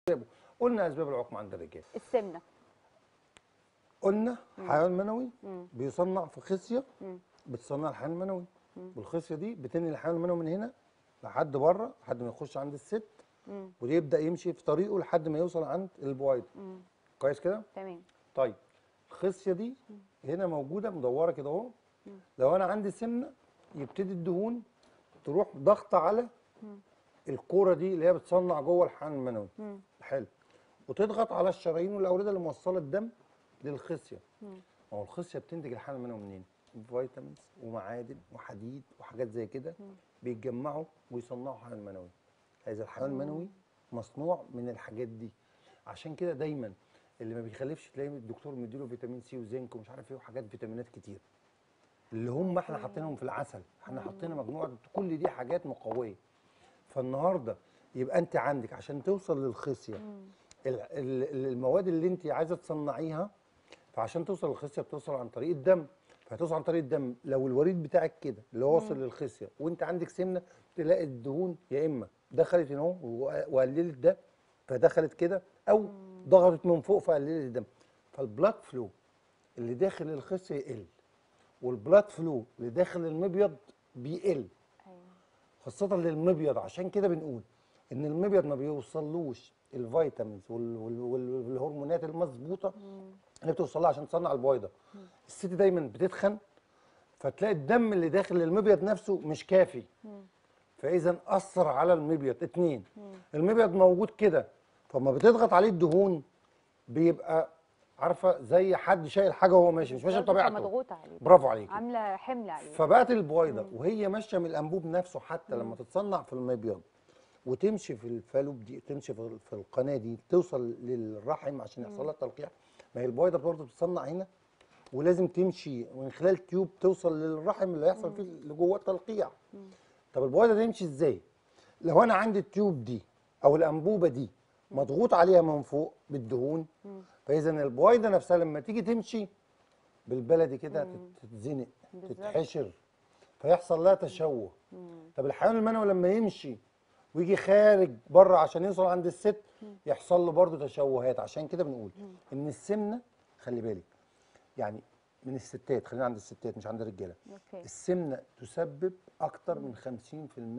قلنا اسباب العقم عند الرجال السمنه قلنا حيوان منوي مم. بيصنع في خصيه مم. بتصنع الحيوان المنوي والخصيه دي بتنقل الحيوان المنوي من هنا لحد بره لحد ما يخش عند الست مم. ويبدا يمشي في طريقه لحد ما يوصل عند البويضه مم. كويس كده تمام طيب الخصيه دي هنا موجوده مدوره كده اهو لو انا عندي سمنه يبتدي الدهون تروح ضغطه على الكوره دي اللي هي بتصنع جوه الحيوان المنوي مم. حلو وتضغط على الشرايين والاورده اللي موصله الدم للخصيه ما هو الخصيه بتنتج الحيوان المنوي منين فيتامينز ومعادن وحديد وحاجات زي كده بيتجمعوا ويصنعوا حيوان منوي هذا الحيوان المنوي مصنوع من الحاجات دي عشان كده دايما اللي ما بيخلفش تلاقي الدكتور مديله فيتامين سي وزنك ومش عارف ايه وحاجات فيتامينات كتير اللي هم احنا حاطينهم في العسل احنا حاطين مجموعه كل دي حاجات مقويه فالنهارده يبقى انت عندك عشان توصل للخصيه ال- ال- المواد اللي انت عايزه تصنعيها فعشان توصل للخصيه بتوصل عن طريق الدم فهتوصل عن طريق الدم لو الوريد بتاعك كده اللي هو واصل للخصيه وانت عندك سمنه تلاقي الدهون يا اما دخلت هنا اهو وقللت ده فدخلت كده او ضغطت من فوق فقللت الدم فالبلاد فلو اللي داخل الخصيه يقل والبلاد فلو اللي داخل المبيض بيقل ايوه خاصة للمبيض عشان كده بنقول إن المبيض ما بيوصلوش الفيتامينز وال- وال- وال- والهرمونات المظبوطة اللي بتوصل لها عشان تصنع البويضة. الست دايما بتتخن فتلاقي الدم اللي داخل المبيض نفسه مش كافي. فإذا أثر على المبيض اتنين المبيض موجود كده فما بتضغط عليه الدهون بيبقى عارفة زي حد شايل حاجة وهو ماشي مش ماشي بالظبط، بطبيعته. مضغوطه عليه برافو عليك. عامله حمل عليه فبقت البويضه وهي ماشيه من الانبوب نفسه حتى لما تتصنع في المبيض وتمشي في الفالوب دي تمشي في في القناه دي توصل للرحم عشان يحصل لها تلقيح ما هي البويضه برضه بتتصنع هنا ولازم تمشي من خلال تيوب توصل للرحم اللي هيحصل فيه اللي جوه التلقيح طب البويضه دي تمشي ازاي لو انا عندي التيوب دي او الانبوبه دي مضغوط عليها من فوق بالدهون فاذا البويضه نفسها لما تيجي تمشي بالبلدي كده تتزنق بالظبط. تتحشر فيحصل لها تشوه طب الحيوان المنوي لما يمشي ويجي خارج بره عشان يوصل عند الست يحصل له برضه تشوهات عشان كده بنقول ان السمنه خلي بالك يعني من الستات خلينا عند الستات مش عند الرجاله اوكي السمنه تسبب اكتر من 50%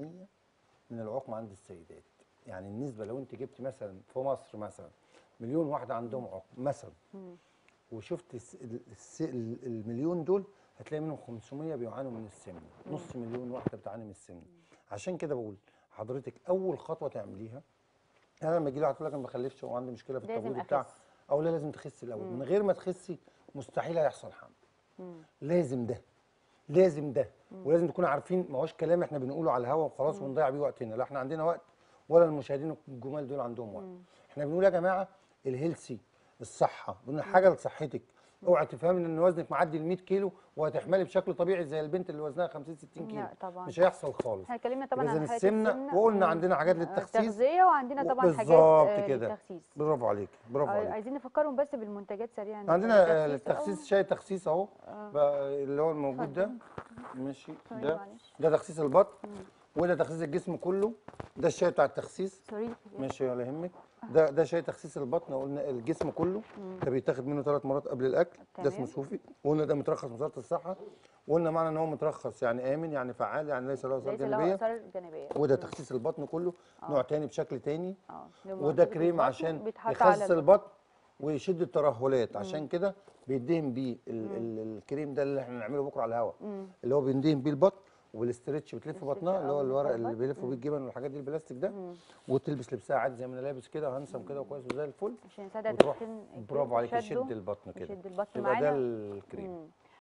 من العقم عند السيدات يعني النسبه لو انت جبت مثلا في مصر مثلا مليون واحده عندهم عقم مثلا وشفت الس- ال- الس- ال- المليون دول هتلاقي منهم 500 بيعانوا من السمنه نص مليون واحده بتعاني من السمنه عشان كده بقول حضرتك اول خطوه تعمليها انا لما يجي لي واحد يقول لك انا ما بخلفش وعندي مشكله في لازم التبويض بتاع أخس. او لا لازم تخسي الاول من غير ما تخسي مستحيل هيحصل حمل لازم ده لازم ده ولازم تكونوا عارفين ما هوش كلام احنا بنقوله على الهوا وخلاص ونضيع بيه وقتنا لا احنا عندنا وقت ولا المشاهدين الجمال دول عندهم وقت احنا بنقول يا جماعه الهيلسي الصحه بنقول حاجه لصحتك اوعى تفهمي ان وزنك معدي ال 100 كيلو وهتحملي بشكل طبيعي زي البنت اللي وزنها 50 60 كيلو لا طبعا. مش هيحصل خالص احنا اتكلمنا طبعا إذن عن حاله السمنة وقلنا مم. عندنا حاجات آه، للتخسيس. تغذيه وعندنا طبعا حاجات بالظبط آه، كده للتخسيس برافو عليك برافو آه، عليك عايزين نفكرهم بس بالمنتجات سريعا عندنا آه، التخسيس، التخسيس آه. شاي تخسيس اهو بقى اللي هو الموجود ده ماشي ثواني ده معلش. ده تخسيس البطن وده تخسيس الجسم كله ده الشاي بتاع التخسيس سوري ماشي ولا يهمك ده ده شاي تخسيس البطن قلنا الجسم كله ده بيتاخد منه ثلاث مرات قبل الاكل ده اسمه تمام. صوفي وقلنا ده مترخص من وزاره الصحه وقلنا معنى ان هو مترخص يعني امن يعني فعال يعني ليس له اثار ليس له جانبيه اثار جانبيه وده تخسيس البطن كله نوع تاني بشكل تاني اه لما وده بتيجي كريم البطن عشان بيتحط على يخسس البطن. البطن ويشد الترهلات عشان كده بيدهن بيه ال ال الكريم ده اللي احنا نعمله بكره على الهواء اللي هو بيندهن بيه البطن والاسترتش بتلف بطنها اللي هو آه، الورق بتاع اللي البطن. بيلفوا بيه الجبن والحاجات دي البلاستيك ده وتلبس لبسها عادي زي ما انا لابس كده هنسم كده وكويس وزي الفل عشان يساعدها وتروح تدخن برافو عليك شده يشد البطن كده يشد البطن يبقى ده معانا. الكريم مم.